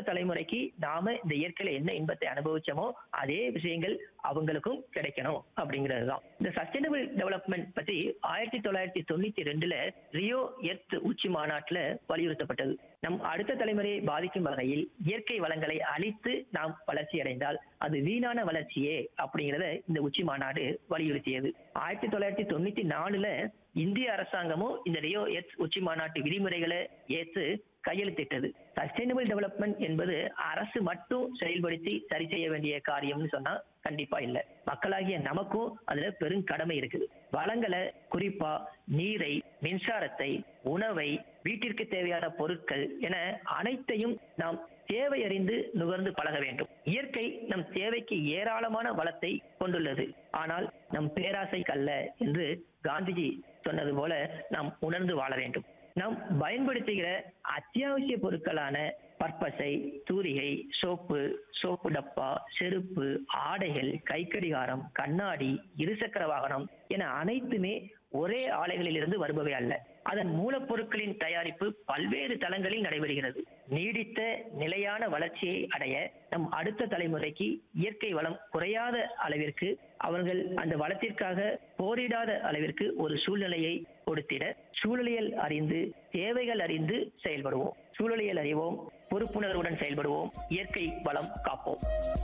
அடுத்த தலைமுறைக்கு நாம இந்த இயற்கையில என்ன இன்பத்தை அனுபவிச்சோமோ அதே விஷயங்கள் அவங்களுக்கும் கிடைக்கணும் அப்படிங்கிறது தான் இந்த சஸ்டைனபிள் டெவலப்மெண்ட் பத்தி ஆயிரத்தி தொள்ளாயிரத்தி தொண்ணூத்தி ரெண்டுல ரியோ எர்த் உச்சி மாநாட்டுல வலியுறுத்தப்பட்டது நம் அடுத்த தலைமுறையை பாதிக்கும் வகையில் இயற்கை வளங்களை அழித்து நாம் வளர்ச்சி அடைந்தால் அது வீணான வளர்ச்சியே அப்படிங்கறத இந்த உச்சி மாநாடு வலியுறுத்தியது ஆயிரத்தி தொள்ளாயிரத்தி தொண்ணூத்தி நாலுல இந்திய அரசாங்கமும் இந்த ரியோ எர்த் உச்சி மாநாட்டு விதிமுறைகளை ஏற்று கையெழுத்திட்டது சஸ்டைனபிள் டெவலப்மெண்ட் என்பது அரசு மட்டும் செயல்படுத்தி சரி செய்ய வேண்டிய காரியம்னு சொன்னா கண்டிப்பா இல்ல மக்களாகிய நமக்கும் அதுல பெரும் கடமை இருக்குது வளங்களை குறிப்பா நீரை மின்சாரத்தை உணவை வீட்டிற்கு தேவையான பொருட்கள் என அனைத்தையும் நாம் தேவை அறிந்து நுகர்ந்து பழக வேண்டும் இயற்கை நம் தேவைக்கு ஏராளமான வளத்தை கொண்டுள்ளது ஆனால் நம் பேராசை கல்ல என்று காந்திஜி சொன்னது போல நாம் உணர்ந்து வாழ வேண்டும் நாம் பயன்படுத்துகிற அத்தியாவசிய பொருட்களான பற்பசை தூரிகை சோப்பு சோப்பு டப்பா செருப்பு ஆடைகள் கைக்கடிகாரம் கண்ணாடி இருசக்கர வாகனம் என அனைத்துமே ஒரே ஆலைகளில் இருந்து வருபவை அல்ல அதன் மூலப்பொருட்களின் தயாரிப்பு பல்வேறு தளங்களில் நடைபெறுகிறது நீடித்த நிலையான வளர்ச்சியை அடைய நம் அடுத்த தலைமுறைக்கு இயற்கை வளம் குறையாத அளவிற்கு அவர்கள் அந்த வளத்திற்காக போரிடாத அளவிற்கு ஒரு சூழ்நிலையை கொடுத்திட சூழலியல் அறிந்து தேவைகள் அறிந்து செயல்படுவோம் சூழலியல் அறிவோம் பொறுப்புணர்வுடன் செயல்படுவோம் இயற்கை வளம் காப்போம்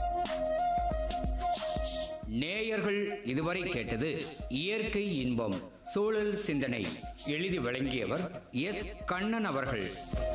நேயர்கள் இதுவரை கேட்டது இயற்கை இன்பம் சூழல் சிந்தனை எழுதி வழங்கியவர் எஸ் கண்ணன் அவர்கள்